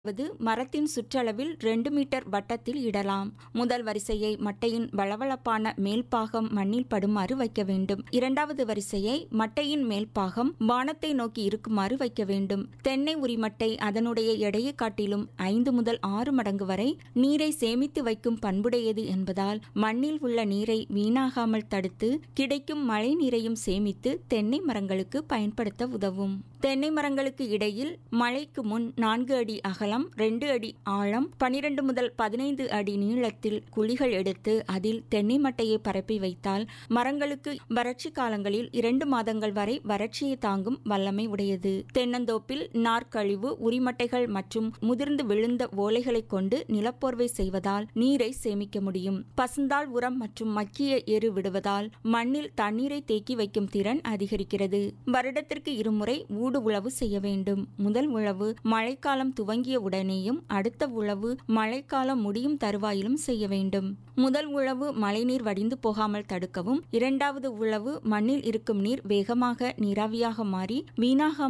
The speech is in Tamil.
அதாவது மரத்தின் சுற்றளவில் ரெண்டு மீட்டர் வட்டத்தில் இடலாம் முதல் வரிசையை மட்டையின் வளவளப்பான மேல்பாகம் மண்ணில் படுமாறு வைக்க வேண்டும் இரண்டாவது வரிசையை மட்டையின் மேல்பாகம் வானத்தை நோக்கி இருக்குமாறு வைக்க வேண்டும் தென்னை உரிமட்டை அதனுடைய எடையை காட்டிலும் ஐந்து முதல் ஆறு மடங்கு வரை நீரை சேமித்து வைக்கும் பண்புடையது என்பதால் மண்ணில் உள்ள நீரை வீணாகாமல் தடுத்து கிடைக்கும் மழை நீரையும் சேமித்து தென்னை மரங்களுக்கு பயன்படுத்த உதவும் தென்னை மரங்களுக்கு இடையில் மழைக்கு முன் நான்கு அடி அகலம் ரெண்டு அடி ஆழம் பனிரெண்டு முதல் பதினைந்து அடி நீளத்தில் குழிகள் எடுத்து அதில் தென்னை மட்டையை பரப்பி வைத்தால் மரங்களுக்கு வறட்சி காலங்களில் இரண்டு மாதங்கள் வரை வறட்சியை தாங்கும் வல்லமை உடையது தென்னந்தோப்பில் நார்க்கழிவு உரிமட்டைகள் மற்றும் முதிர்ந்து விழுந்த ஓலைகளை கொண்டு நிலப்போர்வை செய்வதால் நீரை சேமிக்க முடியும் பசுந்தாள் உரம் மற்றும் மக்கிய எரு விடுவதால் மண்ணில் தண்ணீரை தேக்கி வைக்கும் திறன் அதிகரிக்கிறது வருடத்திற்கு இருமுறை ஊடு உழவு செய்ய வேண்டும் முதல் உழவு மழைக்காலம் துவங்கிய உடனேயும் அடுத்த உழவு மழைக்காலம் முடியும் தருவாயிலும் செய்ய வேண்டும் முதல் உழவு மழைநீர் வடிந்து போகாமல் தடுக்கவும் இரண்டாவது உழவு மண்ணில் இருக்கும் நீர் வேகமாக நீராவியாக மாறி வீணாகாமல்